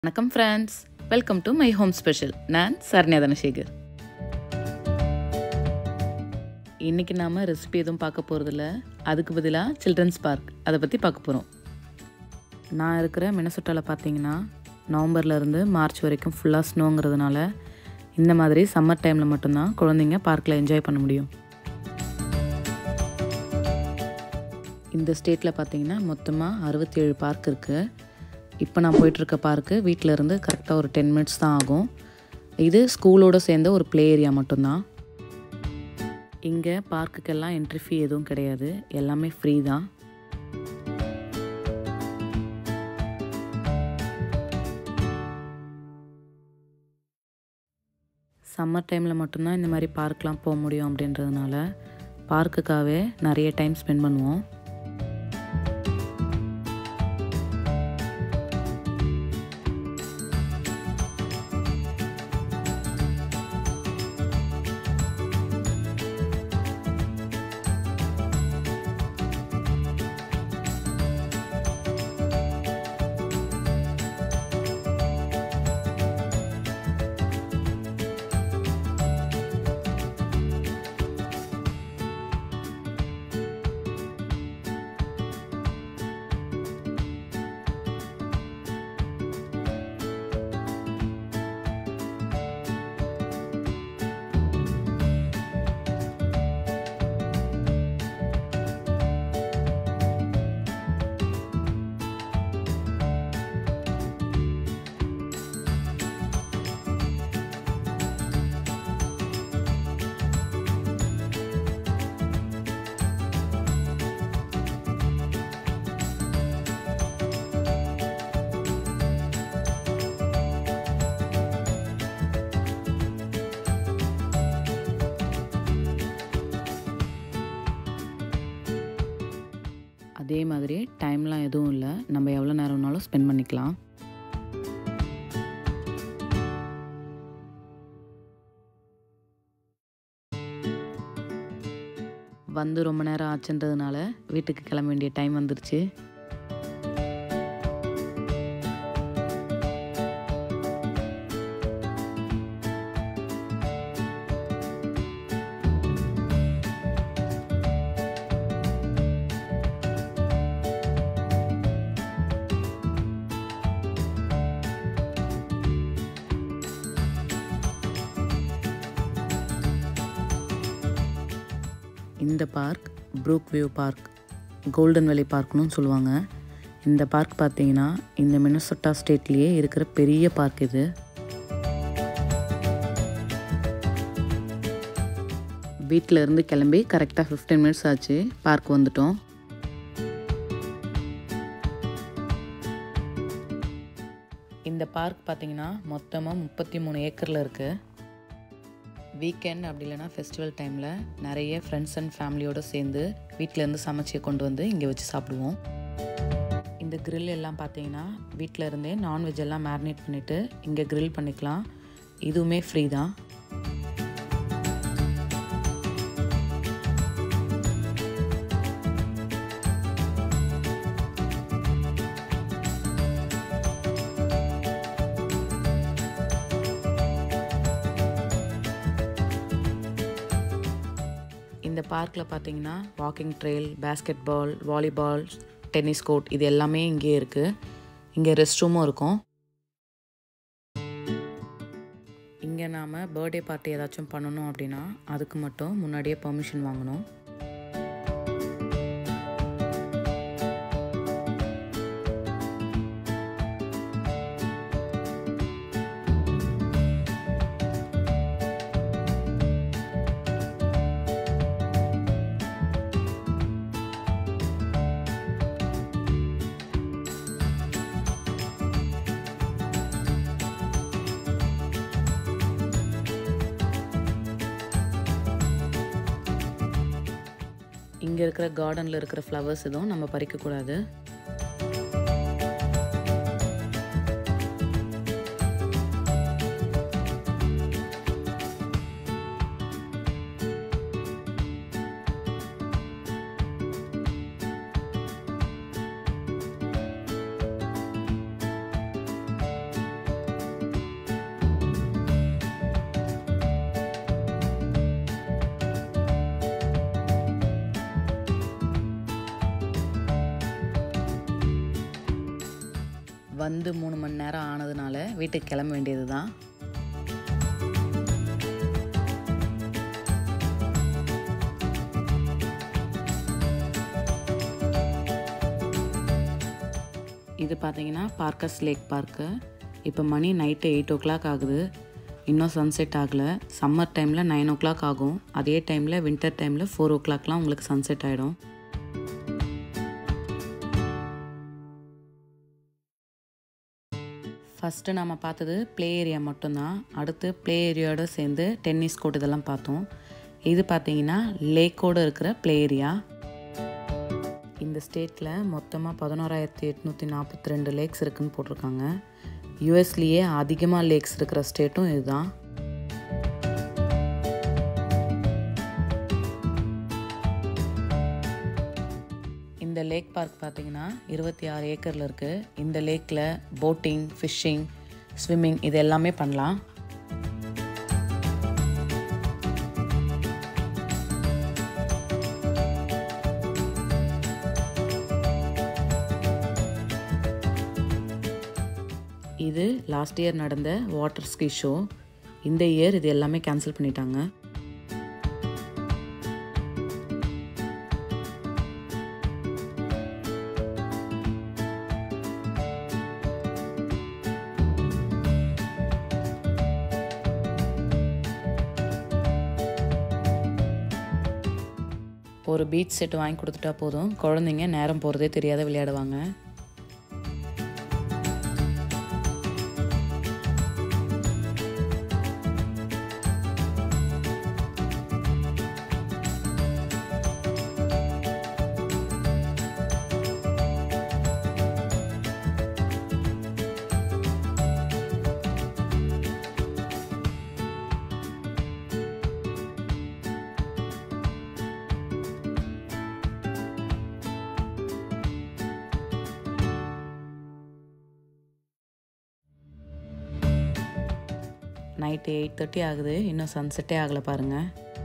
வணக்கம் friends welcome to my home special நான் சரண்யா தனசேகர் இன்றைக்கி நாம் ரெசிபி எதுவும் பார்க்க போகிறதில்ல அதுக்கு பதிலாக சில்ட்ரன்ஸ் பார்க் அதை பற்றி பார்க்க போகிறோம் நான் இருக்கிற மினசொட்டாவில் பார்த்தீங்கன்னா நவம்பர்லேருந்து மார்ச் வரைக்கும் ஃபுல்லாக ஸ்னோங்கிறதுனால இந்த மாதிரி சம்மர் டைமில் மட்டும்தான் குழந்தைங்க பார்க்கில் என்ஜாய் பண்ண முடியும் இந்த ஸ்டேட்டில் பார்த்தீங்கன்னா மொத்தமாக அறுபத்தேழு பார்க் இருக்குது இப்போ நான் போயிட்டுருக்க பார்க்கு வீட்டில் இருந்து கரெக்டாக ஒரு டென் மினிட்ஸ் தான் ஆகும் இது ஸ்கூலோடு சேர்ந்த ஒரு ப்ளே ஏரியா மட்டும்தான் இங்கே பார்க்குக்கெல்லாம் என்ட்ரி ஃபீ எதுவும் கிடையாது எல்லாமே ஃப்ரீ தான் சம்மர் டைமில் மட்டும்தான் இந்த மாதிரி பார்க்லாம் போக முடியும் அப்படின்றதுனால பார்க்குக்காகவே நிறைய டைம் ஸ்பெண்ட் பண்ணுவோம் அதே மாதிரி டைம்லாம் எதுவும் இல்லை நம்ம எவ்வளோ நேரம்னாலும் ஸ்பெண்ட் பண்ணிக்கலாம் வந்து ரொம்ப நேரம் ஆச்சுன்றதுனால வீட்டுக்கு கிளம்ப வேண்டிய டைம் வந்துருச்சு இந்த park Brook View Park Golden Valley பார்க்னு சொல்லுவாங்க இந்த பார்க் பார்த்தீங்கன்னா இந்த மினசொட்டா ஸ்டேட்லேயே இருக்கிற பெரிய பார்க் இது வீட்டில் இருந்து கிளம்பி கரெக்டாக ஃபிஃப்டீன் மினிட்ஸ் ஆச்சு பார்க் வந்துட்டோம் இந்த பார்க் பார்த்தீங்கன்னா மொத்தமாக முப்பத்தி மூணு ஏக்கரில் இருக்குது வீக்கெண்ட் அப்படி இல்லைனா ஃபெஸ்டிவல் டைமில் நிறைய ஃப்ரெண்ட்ஸ் அண்ட் ஃபேமிலியோடு சேர்ந்து வீட்டிலேருந்து சமைச்சு கொண்டு வந்து இங்கே வச்சு சாப்பிடுவோம் இந்த grill எல்லாம் பார்த்தீங்கன்னா வீட்டில் இருந்தே நான்வெஜ் எல்லாம் மேரினேட் பண்ணிவிட்டு இங்கே grill பண்ணிக்கலாம் இதுவுமே ஃப்ரீ தான் இந்த பார்க்கில் பார்த்தீங்கன்னா walking trail basketball volleyball tennis court இது எல்லாமே இங்கே இருக்குது இங்கே ரெஸ்ட் ரூமும் இருக்கும் இங்கே நாம் பர்த்டே பார்ட்டி ஏதாச்சும் பண்ணணும் அப்படின்னா அதுக்கு மட்டும் முன்னாடியே பர்மிஷன் வாங்கணும் இங்கே இருக்கிற கார்டனில் இருக்கிற ஃப்ளவர்ஸ் எதுவும் நம்ம பறிக்கக்கூடாது வந்து மூணு மணி நேரம் ஆனதுனால வீட்டுக்கு கிளம்ப வேண்டியது தான் இது பார்த்தீங்கன்னா பார்க்கர்ஸ் லேக் பார்க்கு இப்போ மணி நைட்டு எயிட் ஓ கிளாக் ஆகுது இன்னும் சன்செட் ஆகலை சம்மர் டைமில் நைன் ஓ கிளாக் ஆகும் அதே டைமில் வின்டர் டைமில் ஃபோர் ஓ கிளாக்லாம் உங்களுக்கு சன்செட் ஆகிடும் ஃபஸ்ட்டு நம்ம பார்த்தது ப்ளே ஏரியா மட்டும்தான் அடுத்து ப்ளே ஏரியாவோட சேர்ந்து டென்னிஸ் கோர்ட் இதெல்லாம் பார்த்தோம் இது பார்த்தீங்கன்னா லேக்கோடு இருக்கிற ப்ளே ஏரியா இந்த ஸ்டேட்டில் மொத்தமாக பதினோராயிரத்தி எட்நூற்றி நாற்பத்தி ரெண்டு லேக்ஸ் இருக்குன்னு போட்டிருக்காங்க யூஎஸ்லேயே அதிகமாக லேக்ஸ் இருக்கிற ஸ்டேட்டும் இதுதான் இந்த லேக் பார்க் பார்த்தீங்கன்னா இருபத்தி ஆறு ஏக்கரில் இருக்குது இந்த லேக்கில் போட்டிங் ஃபிஷ்ஷிங் ஸ்விம்மிங் இது எல்லாமே பண்ணலாம் இது லாஸ்ட் இயர் நடந்த வாட்டர் ஸ்கீ ஷோ இந்த இயர் இது எல்லாமே கேன்சல் பண்ணிட்டாங்க ஒரு பீச் செட் வாங்கி கொடுத்துட்டா போதும் குழந்தைங்க நேரம் போகிறதே தெரியாத விளையாடுவாங்க நைட்டு எயிட் தேர்ட்டி ஆகுது இன்னும் சன்செட்டே ஆகலை பாருங்கள்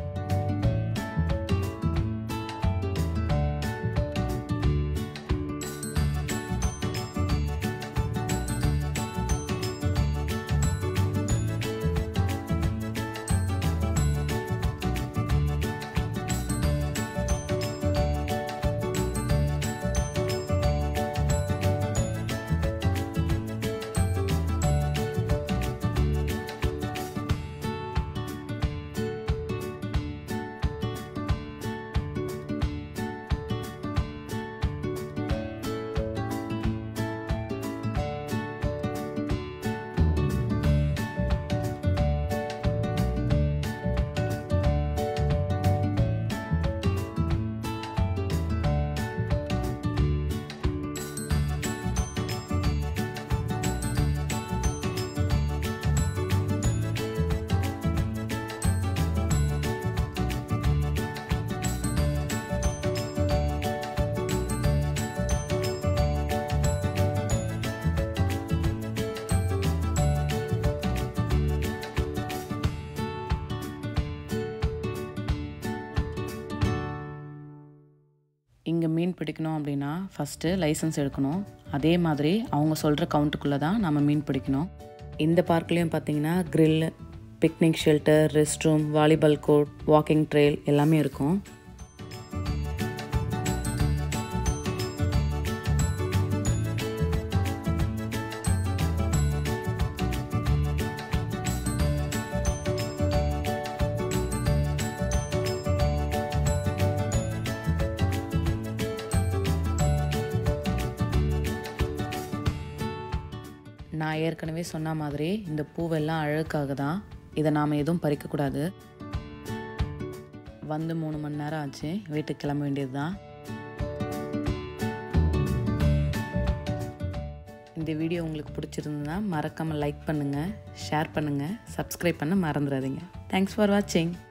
இங்கே மீன் பிடிக்கணும் அப்படின்னா ஃபஸ்ட்டு லைசன்ஸ் எடுக்கணும் அதே மாதிரி அவங்க சொல்கிற கவுண்ட்டுக்குள்ளே தான் நம்ம மீன் பிடிக்கணும் இந்த பார்க்லேயும் பார்த்தீங்கன்னா grill picnic shelter restroom volleyball court walking trail எல்லாமே இருக்கும் நான் ஏற்கனவே சொன்ன மாதிரி இந்த பூவெல்லாம் அழகுக்காக தான் இதை நாம் எதுவும் பறிக்கக்கூடாது வந்து மூணு மணி நேரம் ஆச்சு வீட்டுக்கு கிளம்ப வேண்டியது தான் இந்த வீடியோ உங்களுக்கு பிடிச்சிருந்ததுன்னா மறக்காமல் லைக் பண்ணுங்கள் ஷேர் பண்ணுங்கள் சப்ஸ்கிரைப் பண்ண மறந்துடாதீங்க தேங்க்ஸ் ஃபார் வாட்சிங்